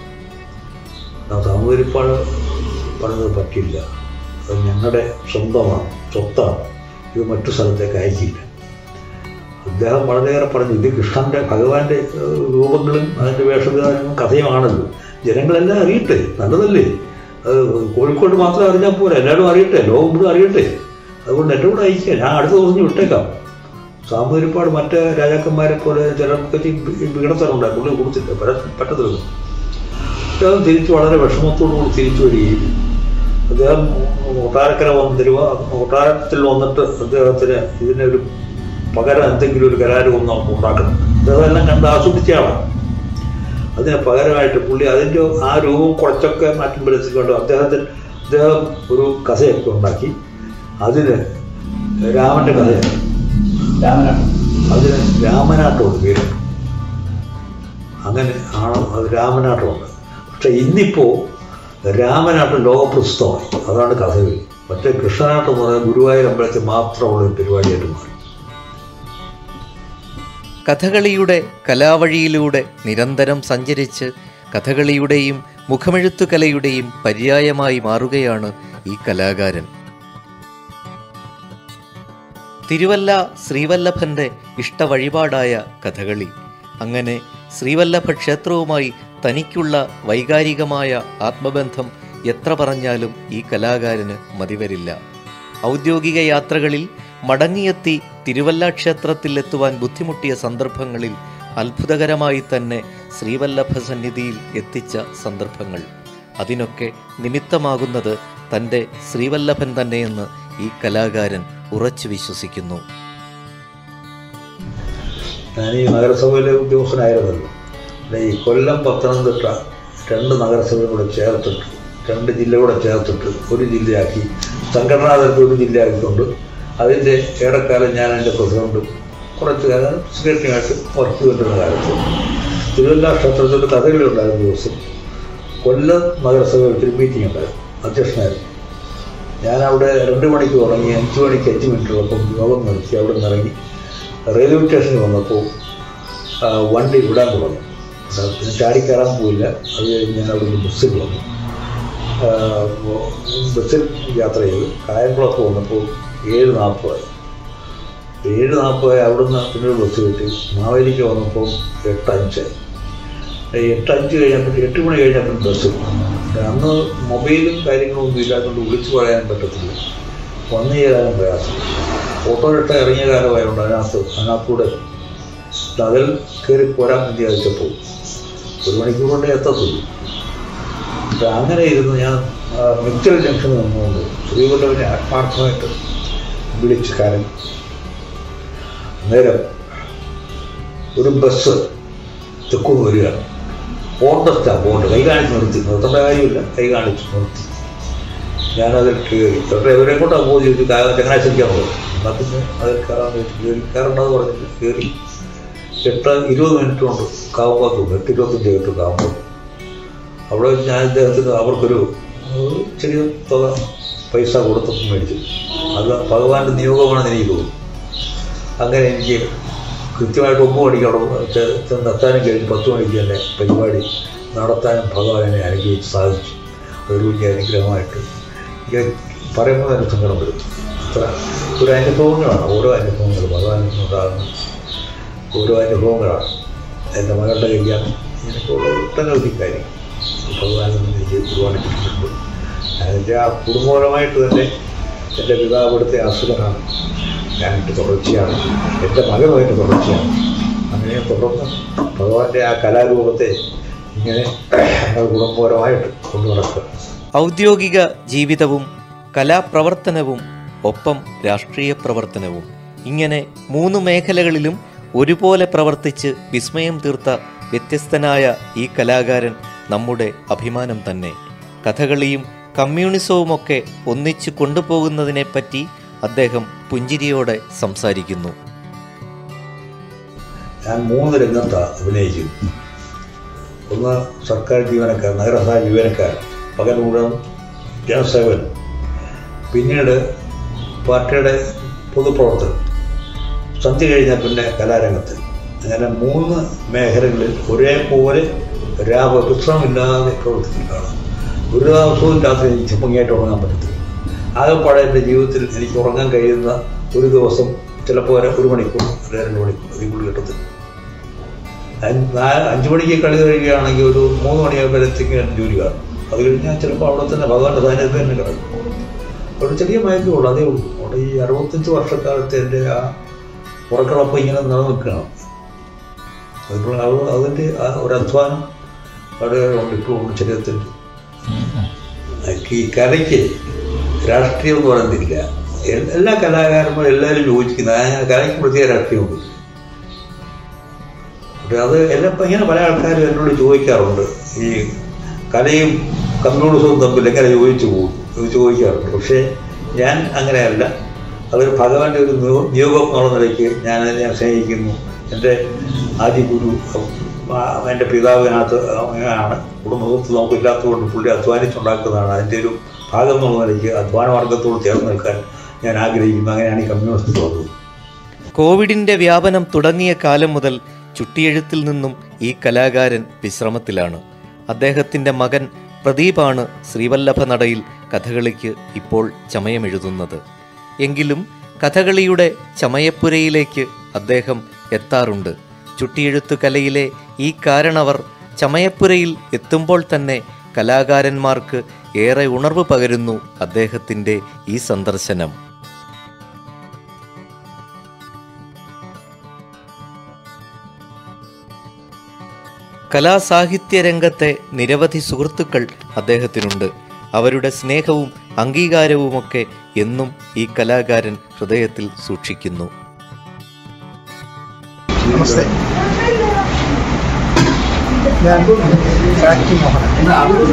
ആ സാമൂതിരിപ്പാട് പറഞ്ഞത് പറ്റില്ല അത് ഞങ്ങളുടെ സ്വന്തമാണ് സ്വത്താണ് ഇത് മറ്റു സ്ഥലത്തേക്ക് അയക്കില്ല അദ്ദേഹം വളരെയേറെ പറഞ്ഞു ഇത് കൃഷ്ണന്റെ ഭഗവാന്റെ ഏഹ്, രൂപങ്ങളും അതിന്റെ വേഷവിധാനവും കഥയുമാണല്ലോ ജനങ്ങളെല്ലാം അറിയട്ടെ നല്ലതല്ലേ അത് കോഴിക്കോട് മാത്രം അറിഞ്ഞാൽ പോരാ എല്ലാവരും അറിയട്ടെ ലോകം മുഴുവൻ അറിയട്ടെ അതുകൊണ്ട് എൻ്റെ കൂടെ അയക്കുക ഞാൻ അടുത്ത ദിവസം വിട്ടേക്കാം സാമൂതിരിപ്പാട് മറ്റ് രാജാക്കന്മാരെ പോലെ ചിലർക്ക് വികടത്തരമുണ്ടായി പുള്ളി കൊടുത്തില്ല പറ്റ പറ്റത്തില്ല അദ്ദേഹം തിരിച്ച് വളരെ വിഷമത്തോടു കൂടി തിരിച്ചു വരികയും അദ്ദേഹം കൊട്ടാരക്കര വന്നിരുവ കൊട്ടാരത്തിൽ വന്നിട്ട് അദ്ദേഹത്തിന് ഇതിനൊരു പകരം എന്തെങ്കിലും ഒരു കലാരൂപം നമുക്ക് ഉണ്ടാക്കണം അദ്ദേഹം എല്ലാം കണ്ട് ആസ്വദിച്ച ആളാണ് അതിന് പകരമായിട്ട് പുള്ളി അതിൻ്റെ ആ രൂപം കുറച്ചൊക്കെ മാറ്റം വരുത്തിക്കൊണ്ട് അദ്ദേഹത്തിന് അദ്ദേഹം ഒരു കഥയൊക്കെ ഉണ്ടാക്കി അതിന് രാമൻ്റെ കഥയാണ് രാമനാണ് അതിന് രാമനാട്ടമുണ്ട് പേര് അങ്ങനെ ആണ് അത് രാമനാട്ടമുണ്ട് പക്ഷെ ഇന്നിപ്പോൾ രാമനാട്ടം ലോകപ്രസിദ്ധമായി അതാണ് കഥകളി മറ്റേ കൃഷ്ണനാട്ടം എന്ന് പറയുന്നത് ഗുരുവായൂർ അമ്പലത്തിൽ മാത്രമുള്ള ഒരു പരിപാടിയായിട്ട് മാറി കഥകളിയുടെ കലാവഴിയിലൂടെ നിരന്തരം സഞ്ചരിച്ച് കഥകളിയുടെയും മുഖമെഴുത്തുകലയുടെയും പര്യായമായി മാറുകയാണ് ഈ കലാകാരൻ തിരുവല്ല ശ്രീവല്ലഭന്റെ ഇഷ്ടവഴിപാടായ കഥകളി അങ്ങനെ ശ്രീവല്ലഭ ക്ഷേത്രവുമായി തനിക്കുള്ള വൈകാരികമായ ആത്മബന്ധം എത്ര പറഞ്ഞാലും ഈ കലാകാരന് മതിവരില്ല ഔദ്യോഗിക യാത്രകളിൽ മടങ്ങിയെത്തി തിരുവല്ല ക്ഷേത്രത്തിൽ എത്തുവാൻ ബുദ്ധിമുട്ടിയ സന്ദർഭങ്ങളിൽ അത്ഭുതകരമായി തന്നെ ശ്രീവല്ലഭ സന്നിധിയിൽ എത്തിച്ച സന്ദർഭങ്ങൾ അതിനൊക്കെ നിമിത്തമാകുന്നത് തൻ്റെ ശ്രീവല്ലഭൻ തന്നെയെന്ന് ഈ കലാകാരൻ ഉറച്ചു വിശ്വസിക്കുന്നു ഞാൻ ഈ നഗരസഭയിലെ ഉദ്യോഗസ്ഥനായിരുന്നല്ലോ പിന്നെ ഈ കൊല്ലം പത്തനംതിട്ട രണ്ട് നഗരസഭയും കൂടെ ചേർത്തിട്ട് രണ്ട് ജില്ല കൂടെ ചേർത്തിട്ട് ഒരു ജില്ലയാക്കി സംഘടനാ തലത്തിൽ ഒരു ജില്ലയാക്കിക്കൊണ്ട് അതിൻ്റെ ഏറെക്കാലം ഞാൻ എൻ്റെ പ്രസിഡന്റും കുറച്ച് കാലം സെക്രട്ടറിയായിട്ട് വർക്ക് ചെയ്തിരുന്ന കാലത്ത് തിരുവല്ല ക്ഷേത്രത്തിൽ ഒരു കഥകളി ഉണ്ടായിരുന്ന ദിവസം കൊല്ലം നഗരസഭയിൽ ഒരു മീറ്റിംഗ് ഉണ്ടായിരുന്നു അധ്യക്ഷനായിരുന്നു ഞാൻ അവിടെ രണ്ട് മണിക്ക് തുടങ്ങി അഞ്ച് മണിക്ക് അഞ്ച് മിനിറ്റുള്ളപ്പം യോഗം നിർത്തി അവിടെ നിന്ന് ഇറങ്ങി റെയിൽവേ സ്റ്റേഷനിൽ വന്നപ്പോൾ ആ, വണ്ടി വിടാൻ തുടങ്ങി അത് പിന്നെ ചാടിക്കയറാൻ പോയില്ല അത് കഴിഞ്ഞ് ഞാൻ അവിടെ നിന്ന് ബസ്സിൽ വന്നു ആ, ബസ്സിൽ യാത്ര ചെയ്തു കായംകുളത്ത് വന്നപ്പോൾ ഏഴ് നാൽപ്പതായി ഏഴ് നാൽപ്പതായി അവിടുന്ന് പിന്നെ ഒരു ബസ് കിട്ടി മാവേലിക്ക് വന്നപ്പോൾ എട്ടഞ്ചായി ഈ എട്ടഞ്ച് കഴിഞ്ഞപ്പോൾ എട്ട് മണി കഴിഞ്ഞപ്പോൾ ബസ് അന്ന് മൊബൈലും കാര്യങ്ങളും ഒന്നും ഇല്ലാത്തതുകൊണ്ട് വിളിച്ചു പറയാൻ പറ്റത്തില്ല വന്നു ചേരാനും പ്രയാസം ഓട്ടോറിക്ഷ ഇറങ്ങിയ കാലമായതുകൊണ്ട് അതിനകത്ത് അതിനകത്തൂടെ അതിൽ കയറി പോരാൻ വേണ്ടി അയച്ചപ്പോൾ ഒരു മണിക്കൂർ കൊണ്ടേ എത്തത്തുള്ളൂ അപ്പം അങ്ങനെ ഇരുന്ന് ഞാൻ ആ, മിക്സൽ ജംഗ്ഷനിൽ നിന്നുകൊണ്ട് ശ്രീവല്ലവിനെ ആത്മാർത്ഥമായിട്ട് വിളിച്ച് കാര്യം നേരം ഒരു ബസ് തെക്കുന്ന് വരികയാണ് പോണ്ടസ്റ്റാ പോണ്ട് കൈ കാണിച്ച് നിർത്തി നിർത്തേണ്ട കാര്യമില്ല കൈ കാണിച്ച് നിർത്തി ഞാനതിൽ കയറി പക്ഷേ ഇവരെ കൊണ്ടാണ് പോയി ചോദിച്ചു കാ- ചങ്ങനാശ്ശേരിക്കാൻ പോകും എന്നാൽ പിന്നെ അതിൽ കയറാൻ വേണ്ടി കയറി കയറേണ്ടത് പറഞ്ഞിട്ട് കയറി എട്ട് ഇരുപത് മിനിറ്റ് കൊണ്ട് കാവുമ്പോത്തുണ്ട് എട്ട് ഇരുപത്തഞ്ച് എട്ട് കാവുമ്പോൾ അവിടെ വെച്ച് ഞാൻ ഇദ്ദേഹത്തിന് അവർക്കൊരു ഒരു ചെറിയ തുക പൈസ കൊടുത്തപ്പോൾ മേടിച്ചു അത് ഭഗവാന്റെ നിയോഗമാണെന്ന് എനിക്ക് തോന്നുന്നു അങ്ങനെ എനിക്ക് കൃത്യമായിട്ട് ഒമ്പത് മണിക്ക് അവിടെ ചെ- ചെന്നെത്താനും കഴിഞ്ഞ് പത്ത് മണിക്ക് തന്നെ പരിപാടി നടത്താനും ഭഗവാൻ എന്നെ അനുഗ്രഹിച്ച് സാധിച്ചു അതൊരു വലിയ അനുഗ്രഹമായിട്ട് എനിക്ക് പറയുമ്പോൾ തന്നെ സങ്കടം വരും അത്ര ഒരു അനുഭവങ്ങളാണ് ഓരോ അനുഭവങ്ങൾ ഭഗവാനിൽ നിന്നുണ്ടാകുന്ന ഓരോ അനുഭവങ്ങളാണ് എൻ്റെ മകളുടെ കല്യാണം എനിക്കുള്ള ഒട്ടനവധി കാര്യം ഭഗവാനിൽ നിന്ന് എനിക്ക് ഒരുപാട് കിട്ടിയിട്ടുണ്ട് അതിൻ്റെ ആ കുടുംബപരമായിട്ട് തന്നെ എൻ്റെ പിതാവ് ഇവിടുത്തെ അസുഖനാണ് ഞാനിട്ട് തുടർച്ചയാണ് എൻ്റെ മകനുമായിട്ട് തുടർച്ചയാണ് അങ്ങനെ തുടർന്ന് ഭഗവാന്റെ ആ കലാരൂപത്തെ ഇങ്ങനെ ഞങ്ങൾ കുടുംബപരമായിട്ട് കൊണ്ടു നടക്കുക ഔദ്യോഗിക ജീവിതവും കലാപ്രവർത്തനവും ഒപ്പം രാഷ്ട്രീയ പ്രവർത്തനവും ഇങ്ങനെ മൂന്ന് മേഖലകളിലും ഒരുപോലെ പ്രവർത്തിച്ച് വിസ്മയം തീർത്ത വ്യത്യസ്തനായ ഈ കലാകാരൻ നമ്മുടെ അഭിമാനം തന്നെ കഥകളിയും കമ്മ്യൂണിസവുമൊക്കെ ഒന്നിച്ചു കൊണ്ടുപോകുന്നതിനെപ്പറ്റി അദ്ദേഹം പുഞ്ചിരിയോടെ സംസാരിക്കുന്നു ഞാൻ മൂന്ന് രംഗത്താണ് അഭിനയിച്ചു ഒന്ന് സർക്കാർ ജീവനക്കാർ നഗരസഭാ ജീവനക്കാർ പകൽ മുഴുവൻ ജനസേവൻ പിന്നീട് പാർട്ടിയുടെ പൊതുപ്രവർത്തനം സന്ധ്യ കഴിഞ്ഞാൽ പിന്നെ കലാരംഗത്ത് അങ്ങനെ മൂന്ന് മേഖലകളിൽ ഒരേപോലെ രാപ വിശ്രമമില്ലാതെ പ്രവർത്തിക്കുന്നതാണ് ഒരു ദിവസവും രാത്രി എനിക്ക് ചിപ്പങ്ങിയായിട്ട് ഉറങ്ങാൻ പറ്റത്തില്ല ആകെപ്പാടെ എൻ്റെ ജീവിതത്തിൽ എനിക്ക് ഉറങ്ങാൻ കഴിയുന്ന ഒരു ദിവസം ചിലപ്പോൾ ഒരു ഒരു മണിക്കൂർ അല്ലെ രണ്ട് മണിക്കൂർ അതിൽ കൂടുതൽ കിട്ടത്തില്ല അഞ്ച് നാ- അഞ്ച് മണിക്ക് കളി കഴിയുകയാണെങ്കിൽ ഒരു മൂന്ന് മണിയാകുമ്പോഴത്തേക്ക് ഞാൻ ജോലി കാണും അത് കഴിഞ്ഞാൽ ചിലപ്പോൾ അവിടെ തന്നെ ഭഗവാന്റെ സാന്നിധ്യത്തിൽ തന്നെ കിടക്കും ഒരു ചെറിയ മയക്കമുള്ളൂ അതേ ഉള്ളൂ അവിടെ ഈ അറുപത്തഞ്ച് വർഷക്കാലത്ത് എൻ്റെ ആ ഉറക്കളപ്പം ഇങ്ങനെ നിലനിൽക്കുകയാണ് അതിപ്പോൾ അത് അതിൻ്റെ ആ ഒരു അധ്വാനം അവിടെ ഉണ്ട് ഇപ്പോൾ ഉണ്ട് ശരീരത്തിൽ ഈ കലയ്ക്ക് രാഷ്ട്രീയം എന്ന് പറയുന്നില്ല എൽ- എല്ലാ കലാകാരന്മാരും എല്ലാവരും യോജിക്കുന്ന ആ കലയ്ക്ക് പ്രത്യേക രാഷ്ട്രീയമുണ്ട് പക്ഷെ അത് എല്ലാം ഇപ്പം ഇങ്ങനെ പല ആൾക്കാരും എന്നോട് ചോദിക്കാറുണ്ട് ഈ കലയും കമ്മ്യൂണിസവും തമ്മിൽ എങ്ങനെ യോജിച്ചു പോകും ഇത് ചോദിക്കാറുണ്ട് പക്ഷേ ഞാൻ അങ്ങനെയല്ല അതൊരു ഭഗവാന്റെ ഒരു നിയോ- നിയോഗം എന്നുള്ള നിലയ്ക്ക് ഞാൻ അതിനെ ഞാൻ സ്നേഹിക്കുന്നു എൻ്റെ ആദ്യ ഗുരു ആ, എൻ്റെ പിതാവിനകത്ത് ആണ് കുടുംബത്ത് നമുക്കില്ലാത്തതുകൊണ്ട് പുള്ളി അധ്വാനിച്ചുണ്ടാക്കുന്നതാണ് അതിൻ്റെ ഒരു ഭാഗം എന്നുള്ള നിലയ്ക്ക് അധ്വാന വർഗത്തോട് ചേർന്ന് നിൽക്കാൻ ഞാൻ ആഗ്രഹിക്കുന്നു അങ്ങനെയാണ് ഈ കമ്മ്യൂണിസ്റ്റ് വന്നത് കോവിഡിന്റെ വ്യാപനം തുടങ്ങിയ കാലം മുതൽ ചുട്ടിയെഴുത്തിൽ നിന്നും ഈ കലാകാരൻ വിശ്രമത്തിലാണ് അദ്ദേഹത്തിന്റെ മകൻ പ്രദീപാണ് ശ്രീവല്ലഭ നടയിൽ കഥകളിക്ക് ഇപ്പോൾ ചമയമെഴുതുന്നത് എങ്കിലും കഥകളിയുടെ ചമയപ്പുരയിലേക്ക് അദ്ദേഹം എത്താറുണ്ട് ചുട്ടിയെഴുത്തു കലയിലെ ഈ കാരണവർ ചമയപ്പുരയിൽ എത്തുമ്പോൾ തന്നെ കലാകാരന്മാർക്ക് ഏറെ ഉണർവ് പകരുന്നു അദ്ദേഹത്തിൻ്റെ ഈ സന്ദർശനം കലാസാഹിത്യ രംഗത്തെ നിരവധി സുഹൃത്തുക്കൾ അദ്ദേഹത്തിനുണ്ട് അവരുടെ സ്നേഹവും അംഗീകാരവുമൊക്കെ എന്നും ഈ കലാകാരൻ ഹൃദയത്തിൽ സൂക്ഷിക്കുന്നു നമസ്തേ ഞാൻ ഫാക്ടറി മോഹനൻ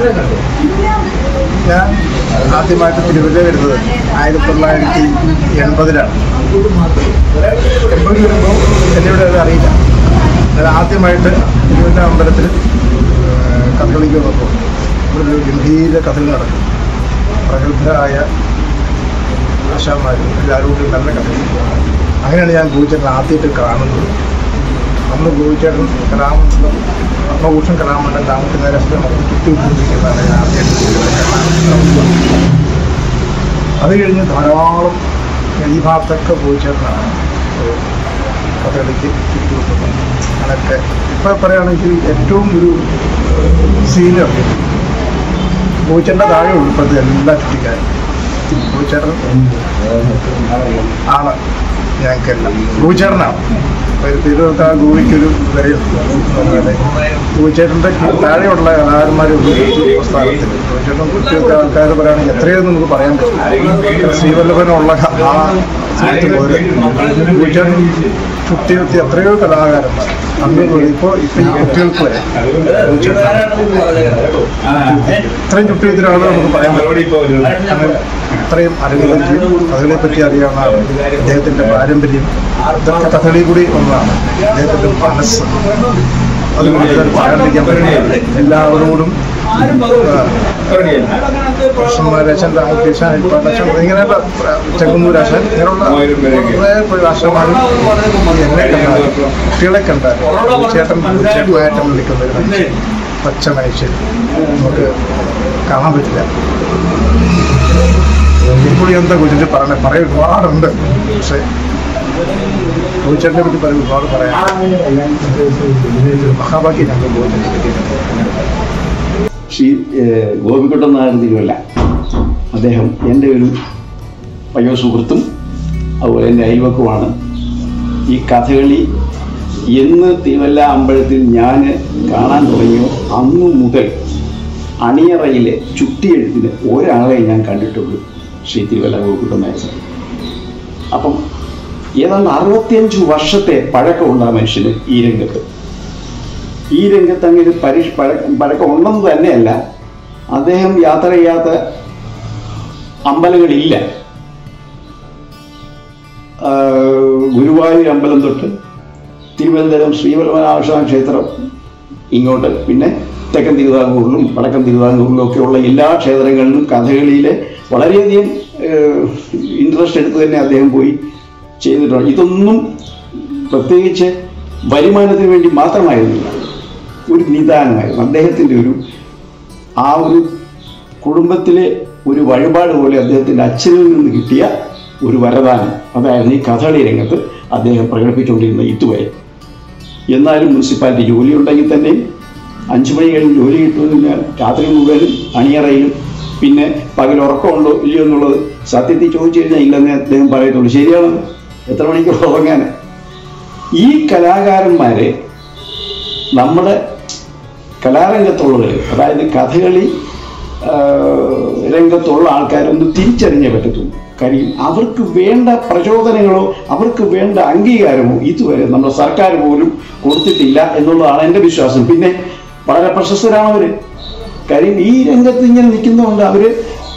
ഞാൻ ആദ്യമായിട്ട് തിരുവല്ല വരുന്നത് ആയിരത്തി തൊള്ളായിരത്തി എൺപതിലാണ് എൺപതിൽ വരുമ്പോൾ എന്നിവിടെ അത് അറിയില്ല ഞാൻ ആദ്യമായിട്ട് തിരുവല്ല അമ്പലത്തിൽ കഥകളിക്ക് വന്നപ്പോൾ ഇവിടെ ഒരു ഗംഭീര കഥകൾ നടക്കും പ്രഗത്ഭരായ ആശാന്മാരും എല്ലാവരും കൂടി നല്ല കഥകൾ അങ്ങനെയാണ് ഞാൻ ഗോചരൻ ആദ്യമായിട്ട് കാണുന്നത് അന്ന് ഗോചരൻ കലാമണ്ഡലം പത്മഭൂഷൺ കലാമണ്ഡലം താമസിക്കുന്ന കുത്തിക്കൊണ്ടിരിക്കുന്നതാണ് ഞാൻ ആദ്യമായിട്ട് കാണുന്നത് അത് കഴിഞ്ഞ് ധാരാളം ഈ ഭാഗത്തൊക്കെ ഗോചരനാണ് കഥകളിക്ക് ചുറ്റുവെക്കുന്നത് അങ്ങനൊക്കെ ഇപ്പോൾ പറയുകയാണെങ്കിൽ ഏറ്റവും ഒരു സീനിയർ ഗോചരൻ്റെ താഴെ ഉൾപ്പെടുത്തി എല്ലാ ചുറ്റിക്കാരും ഗോചരൻ ആണ് ഞങ്ങൾക്കെല്ലാം ഗോചേട്ടനാണ് തിരുവനന്തപുരത്ത് ആ ഗോവിക്കൊരു വിലയുണ്ട് ഗോചേട്ടൻ്റെ താഴെയുള്ള കലാകാരന്മാരുണ്ട് പ്രസ്ഥാനത്തിൽ ഗോചേട്ടൻ കുട്ടിയൊക്കെ ആൾക്കാർ പറയുകയാണെങ്കിൽ എത്രയോ നമുക്ക് പറയാൻ പറ്റും ശ്രീവല്ലഭനുള്ള ആ സ്ഥലത്ത് പോര് ഗോചേട്ടൻ ചുറ്റി കുത്തി എത്രയോ കലാകാരന്മാർ അന്ന് ഇപ്പോൾ ഇപ്പം ഈ കുട്ടികൾക്ക് വരെ ഇത്രയും ചുറ്റി കുത്തിയാണ് നമുക്ക് പറയാൻ പറ്റും അങ്ങനെ ഇത്രയും അറിവുകൾക്കും കഥകളെ പറ്റി അറിയാവുന്ന അദ്ദേഹത്തിന്റെ പാരമ്പര്യം ഇതൊക്കെ കഥകളി കൂടി ഒന്നാണ് അദ്ദേഹത്തിന്റെ മനസ്സ് അത് കൂടുതൽ പറയാണ്ടിരിക്കാൻ പറ്റില്ല എല്ലാവരോടും കൃഷ്ണന്മാരച്ഛൻ രാമകൃഷ്ണൻ ഇപ്പാട്ടച്ഛൻ ഇങ്ങനെയുള്ള ചെങ്ങന്നൂരാശൻ ഇങ്ങനെയുള്ള ആശന്മാരും എന്നെ കണ്ടാൽ കുട്ടികളെ കണ്ടാൽ ചേട്ടൻ ചേട്ടനായിട്ട് വിളിക്കുന്ന ഒരു മനുഷ്യൻ പച്ച മനുഷ്യൻ നമുക്ക് കാണാൻ പറ്റില്ല ഇപ്പോൾ എന്താ കുഞ്ഞിന്റെ പറഞ്ഞ പറയാൻ ഒരുപാടുണ്ട് പക്ഷേ കോഴിച്ചേട്ടനെ പറ്റി പറയാൻ ഒരുപാട് പറയാം മഹാഭാഗ്യം ഞങ്ങൾ കോഴിച്ചേട്ടനെ പറ്റി ശ്രീ ഏഹ്, ഗോപിക്കുട്ടൻ നായർ തിരുവല്ല അദ്ദേഹം എൻ്റെ ഒരു പയ്യ സുഹൃത്തും അതുപോലെ എൻ്റെ അയൽവക്കുമാണ് ഈ കഥകളി എന്ന് തിരുവല്ല അമ്പലത്തിൽ ഞാൻ കാണാൻ തുടങ്ങിയോ അന്നു മുതൽ അണിയറയിലെ ചുട്ടിയെഴുത്തിന് ഒരാളെ ഞാൻ കണ്ടിട്ടുള്ളൂ ശ്രീ തിരുവല്ല ഗോപിക്കുട്ടൻ നായർ സാർ അപ്പം ഏതാണ്ട് അറുപത്തിയഞ്ച് വർഷത്തെ പഴക്കമുണ്ട് ആ മനുഷ്യന് ഈ രംഗത്ത് ഈ രംഗത്ത് അങ്ങനെ പരിഷ് പഴക്കം പഴക്കം ഉണ്ടെന്ന് തന്നെയല്ല അദ്ദേഹം യാത്ര ചെയ്യാത്ത അമ്പലങ്ങളില്ല ആ, ഗുരുവായൂർ അമ്പലം തൊട്ട് തിരുവനന്തപുരം ശ്രീവല്ലഭനാശ ക്ഷേത്രം ഇങ്ങോട്ട് പിന്നെ തെക്കൻ തിരുവിതാംകൂറിലും വടക്കൻ തിരുവിതാംകൂറിലും ഒക്കെയുള്ള എല്ലാ ക്ഷേത്രങ്ങളിലും കഥകളിയിലെ വളരെയധികം ഇൻട്രസ്റ്റ് എടുത്ത് തന്നെ അദ്ദേഹം പോയി ചെയ്തിട്ടുണ്ട് ഇതൊന്നും പ്രത്യേകിച്ച് വരുമാനത്തിന് വേണ്ടി മാത്രമായിരുന്നില്ല ഒരു നിദാനമായിരുന്നു അദ്ദേഹത്തിൻ്റെ ഒരു ആ ഒരു കുടുംബത്തിലെ ഒരു വഴിപാട് പോലെ അദ്ദേഹത്തിൻ്റെ അച്ഛനിൽ നിന്ന് കിട്ടിയ ഒരു വരദാനം അതായിരുന്നു ഈ കഥകളി രംഗത്ത് അദ്ദേഹം പ്രകടിപ്പിച്ചുകൊണ്ടിരുന്ന ഇതുവരെ എന്നാലും മുനിസിപ്പാലിറ്റി ജോലി ഉണ്ടെങ്കിൽ തന്നെയും അഞ്ചു മണി കഴിഞ്ഞ് ജോലി കിട്ടുമെന്നില്ല രാത്രി മുഴുവനും അണിയറയിലും പിന്നെ പകൽ ഉറക്കമുണ്ടോ ഇല്ലയോ എന്നുള്ളത് സത്യത്തിൽ ചോദിച്ചു കഴിഞ്ഞാൽ ഇല്ലെന്നേ അദ്ദേഹം പറയത്തുള്ളൂ ശരിയാണ് എത്ര മണിക്ക് ഉറങ്ങാൻ ഈ കലാകാരന്മാരെ നമ്മുടെ കലാരംഗത്തുള്ളവർ അതായത് കഥകളി ആ, രംഗത്തുള്ള ആൾക്കാരൊന്ന് തിരിച്ചറിഞ്ഞേ പറ്റത്തുള്ളൂ കാര്യം അവർക്ക് വേണ്ട പ്രചോദനങ്ങളോ അവർക്ക് വേണ്ട അംഗീകാരമോ ഇതുവരെ നമ്മുടെ സർക്കാർ പോലും കൊടുത്തിട്ടില്ല എന്നുള്ളതാണ് എൻ്റെ വിശ്വാസം പിന്നെ വളരെ പ്രശസ്തരാണ് അവർ കാര്യം ഈ രംഗത്ത് ഇങ്ങനെ നിൽക്കുന്നതുകൊണ്ട് അവർ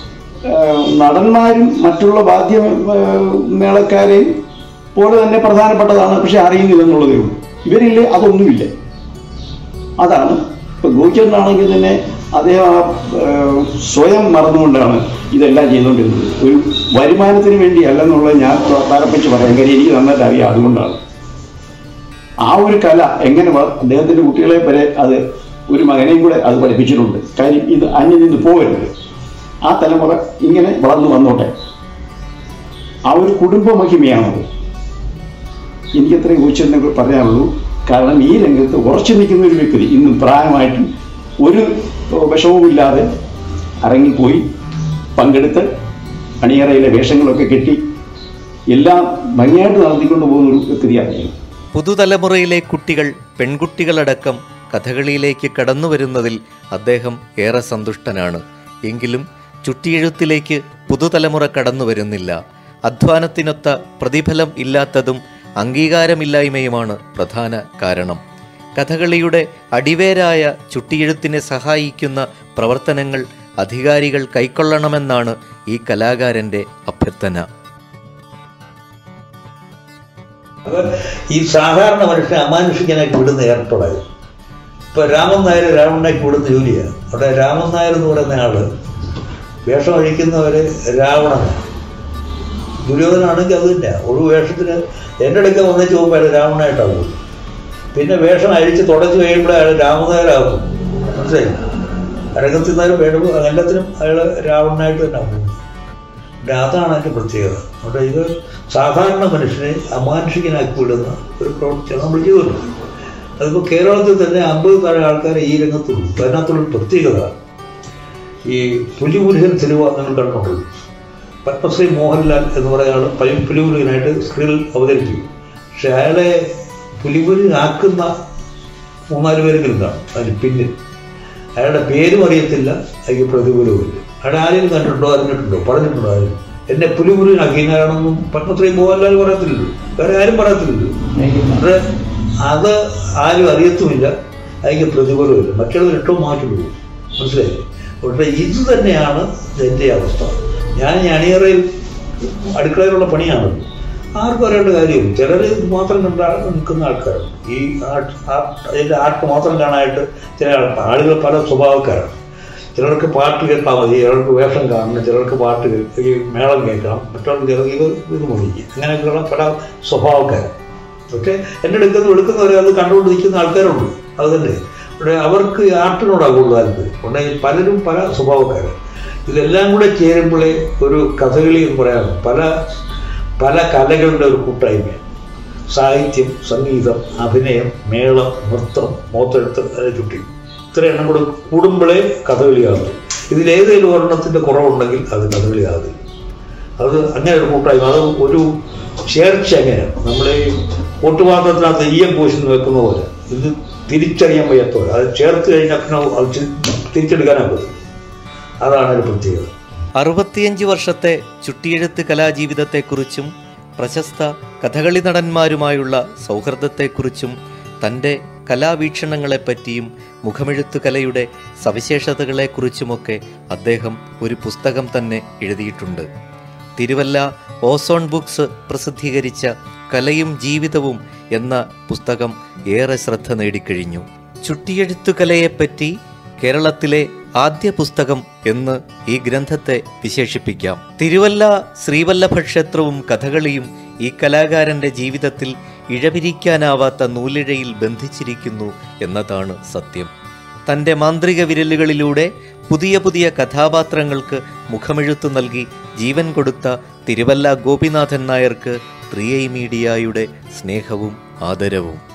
ഏഹ്, നടന്മാരും മറ്റുള്ള വാദ്യ ഏഹ്, മേളക്കാരെയും പോലെ തന്നെ പ്രധാനപ്പെട്ടതാണ് പക്ഷെ അറിയുന്നില്ലെന്നുള്ളതേ ഉള്ളൂ ഇവരിൽ അതൊന്നുമില്ല അതാണ് ഇപ്പൊ ഗോചരനാണെങ്കിൽ തന്നെ അദ്ദേഹം ആ ഏഹ്, സ്വയം മറന്നുകൊണ്ടാണ് ഇതെല്ലാം ചെയ്തുകൊണ്ടിരുന്നത് ഒരു വരുമാനത്തിന് വേണ്ടിയല്ലെന്നുള്ളത് ഞാൻ തലപ്പിച്ച് പറയാം കാര്യം എനിക്ക് നന്നായിട്ട് അറിയാം അതുകൊണ്ടാണ് ആ ഒരു കല എങ്ങനെ വ- അദ്ദേഹത്തിന്റെ കുട്ടികളെ വരെ അത് ഒരു മകനെയും കൂടെ അത് പഠിപ്പിച്ചിട്ടുണ്ട് കാര്യം ഇത് അന്യം നിന്ന് പോകരുത് ആ തലമുറ ഇങ്ങനെ വളർന്നു വന്നോട്ടെ ആ ഒരു കുടുംബ മഹിമയാണത് എനിക്കത്രയും ചോദിച്ചതിനെ പറയാനുള്ളൂ കാരണം ഈ രംഗത്ത് ഉറച്ചു നിൽക്കുന്ന ഒരു വ്യക്തി ഇന്നും പ്രായമായിട്ടും ഒരു വിഷമവുമില്ലാതെ ഇറങ്ങിപ്പോയി പങ്കെടുത്ത് അണിയറയിലെ വേഷങ്ങളൊക്കെ കെട്ടി എല്ലാം ഭംഗിയായിട്ട് നടത്തിക്കൊണ്ട് പോകുന്ന ഒരു വ്യക്തിയാണ് ഞാൻ പുതുതലമുറയിലെ കുട്ടികൾ പെൺകുട്ടികളടക്കം കഥകളിയിലേക്ക് കടന്നു വരുന്നതിൽ അദ്ദേഹം ഏറെ സന്തുഷ്ടനാണ് എങ്കിലും ചുട്ടിയെഴുത്തിലേക്ക് പുതുതലമുറ കടന്നു വരുന്നില്ല അധ്വാനത്തിനൊത്ത പ്രതിഫലം ഇല്ലാത്തതും അംഗീകാരമില്ലായ്മയുമാണ് പ്രധാന കാരണം കഥകളിയുടെ അടിവേരായ ചുട്ടിയെഴുത്തിനെ സഹായിക്കുന്ന പ്രവർത്തനങ്ങൾ അധികാരികൾ കൈക്കൊള്ളണമെന്നാണ് ഈ കലാകാരന്റെ അഭ്യർത്ഥന അത് ഈ സാധാരണ മനുഷ്യനെ അമാനുഷികനാക്കി വിടുന്ന ഏർപ്പാടായിരുന്നു ഇപ്പൊ രാമൻ നായർ രാവണനാക്കി വിടുന്ന ജോലിയാണ് അവിടെ രാമൻ നായർ എന്ന് പറയുന്ന ആള് വേഷം അഴിക്കുന്നവര് രാവണനാണ് ദുര്യോധനാണെങ്കിൽ അത് തന്നെയാണ് ഒരു വേഷത്തിന് എൻ്റെ അടുക്ക വന്നിച്ച് പോകുമ്പോൾ അയാൾ രാവണനായിട്ടാണ് പോകും പിന്നെ വേഷം അഴിച്ച് തുടച്ചു കഴിയുമ്പോൾ അയാൾ രാമനായരാകും മനസ്സിലായി അരങ്ങത്തുന്നാലും വേണ്ടുമ്പോൾ എല്ലാത്തിനും അയാൾ രാവണനായിട്ട് തന്നെ പോകും പിന്നെ അതാണ് അതിൻ്റെ പ്രത്യേകത അവിടെ ഇത് സാധാരണ മനുഷ്യനെ അമാനുഷികനാക്കി വിടുന്ന ഒരു പ്രവൃത്തിയാണ് നമ്മൾ ചെയ്തിട്ടുണ്ട് അതിപ്പോൾ കേരളത്തിൽ തന്നെ അമ്പത് താഴെ ആൾക്കാരെ ഈ രംഗത്തുള്ളൂ അതിനകത്തുള്ള പ്രത്യേകത ഈ പുലിമുരുകൻ സിനിമ നിങ്ങൾ കണ്ടുള്ളൂ പത്മശ്രീ മോഹൻലാൽ എന്ന് പറയുന്ന ആൾ പലി പുലിമുരുകനായിട്ട് സ്ക്രീനിൽ അവതരിക്കും പക്ഷെ അയാളെ പുലിമുരുകനാക്കുന്ന മൂന്നാല് പേരെങ്കിലും കാണും അതിന് പിന്നിൽ അയാളുടെ പേരും അറിയത്തില്ല അയാൾക്ക് പ്രതികൂലവുമില്ല അയാളെ ആരെയും കണ്ടിട്ടുണ്ടോ അറിഞ്ഞിട്ടുണ്ടോ പറഞ്ഞിട്ടുണ്ടോ ആരും എന്നെ പുലിമുരുകനാക്കിയതാണെന്നും പത്മശ്രീ മോഹൻലാൽ പറയത്തില്ലല്ലോ വേറെ ആരും പറയത്തില്ലല്ലോ അത് അത് ആരും അറിയത്തുമില്ല അതിന് പ്രതികൂലമില്ല മറ്റുള്ളവർ ഏറ്റവും മാറ്റി പോകും മനസ്സിലായി അതുകൊണ്ട് ഇത് തന്നെയാണ് എൻ്റെ അവസ്ഥ ഞാൻ ഈ അണിയറയിൽ അടുക്കളയിലുള്ള പണിയാണ് ആർക്കും അറിയേണ്ട കാര്യമില്ല ചിലർ മാത്രം കണ്ട നിൽക്കുന്ന ആൾക്കാരാണ് ഈ ആർട്ട് ആർട്ട് അതിൻ്റെ ആർട്ട് മാത്രം കാണാനായിട്ട് ചില ആൾക്കാർ ആളുകൾ പല സ്വഭാവക്കാരാണ് ചിലർക്ക് പാട്ട് കേട്ടാൽ മതി ചിലർക്ക് വേഷം കാണണം ചിലർക്ക് പാട്ട് കേ- ഈ മേളം കേൾക്കണം മറ്റവർക്ക് ചിലർക്ക് ഇത് ഇത് മതി അങ്ങനെയൊക്കെയുള്ള പല സ്വഭാവക്കാർ പക്ഷേ എൻ്റെ അടുക്കുന്ന എടുക്കുന്നവരെ അത് കണ്ടുകൊണ്ട് നിൽക്കുന്ന ആൾക്കാരുണ്ട് അത് തന്നെ ഇവിടെ അവർക്ക് ഈ ആർട്ടിനോടാണ് കൂടുതൽ താല്പര്യം ഉണ്ടെങ്കിൽ പലരും പല സ്വഭാവക്കാർ ഇതെല്ലാം കൂടെ ചേരുമ്പോഴേ ഒരു കഥകളി എന്ന് പറയാം പല പല കലകളുടെ ഒരു കൂട്ടായ്മയാണ് സാഹിത്യം സംഗീതം അഭിനയം മേളം നൃത്തം മോത്തെഴുത്ത് അതിനെ ചുറ്റി ഇത്ര എണ്ണം കൂടെ കൂടുമ്പോഴേ കഥകളിയാകും ഇതിലേതെങ്കിലും ഒരെണ്ണത്തിന്റെ കുറവുണ്ടെങ്കിൽ അത് കഥകളിയാകില്ല അത് അങ്ങനെ ഒരു കൂട്ടായ്മ അത് ഒരു ചേർച്ച എങ്ങനെയാണ് നമ്മുടെ ഈ ഓട്ടുപാത്രത്തിനകത്ത് ഈയം പൂശിന്ന് വെക്കുന്ന പോലെ ഇത് തിരിച്ചറിയാൻ വയ്യാത്ത പോലെ അത് ചേർത്ത് കഴിഞ്ഞാൽ പിന്നെ അത് ചി- തിരിച്ചെടുക്കാനാകും അതാണ് ഒരു പ്രത്യേകത അറുപത്തിയഞ്ച് വർഷത്തെ ചുട്ടിയെഴുത്ത് കലാജീവിതത്തെക്കുറിച്ചും പ്രശസ്ത കഥകളി നടന്മാരുമായുള്ള സൗഹൃദത്തെക്കുറിച്ചും തൻ്റെ കലാവീക്ഷണങ്ങളെപ്പറ്റിയും മുഖമെഴുത്ത് കലയുടെ സവിശേഷതകളെക്കുറിച്ചുമൊക്കെ അദ്ദേഹം ഒരു പുസ്തകം തന്നെ എഴുതിയിട്ടുണ്ട് തിരുവല്ല ഓസോൺ ബുക്സ് പ്രസിദ്ധീകരിച്ച കലയും ജീവിതവും എന്ന പുസ്തകം ഏറെ ശ്രദ്ധ നേടിക്കഴിഞ്ഞു ചുട്ടിയെഴുത്തുകലയെപ്പറ്റി കേരളത്തിലെ ആദ്യ പുസ്തകം എന്ന് ഈ ഗ്രന്ഥത്തെ വിശേഷിപ്പിക്കാം തിരുവല്ല ശ്രീവല്ലഭ ക്ഷേത്രവും കഥകളിയും ഈ കലാകാരന്റെ ജീവിതത്തിൽ ഇഴപിരിക്കാനാവാത്ത നൂലിഴയിൽ ബന്ധിച്ചിരിക്കുന്നു എന്നതാണ് സത്യം തൻ്റെ മാന്ത്രിക വിരലുകളിലൂടെ പുതിയ പുതിയ കഥാപാത്രങ്ങൾക്ക് മുഖമെഴുത്തു നൽകി ജീവൻ കൊടുത്ത തിരുവല്ല ഗോപിനാഥൻ നായർക്ക് ത്രീ ഐ മീഡിയയുടെ സ്നേഹവും ആദരവും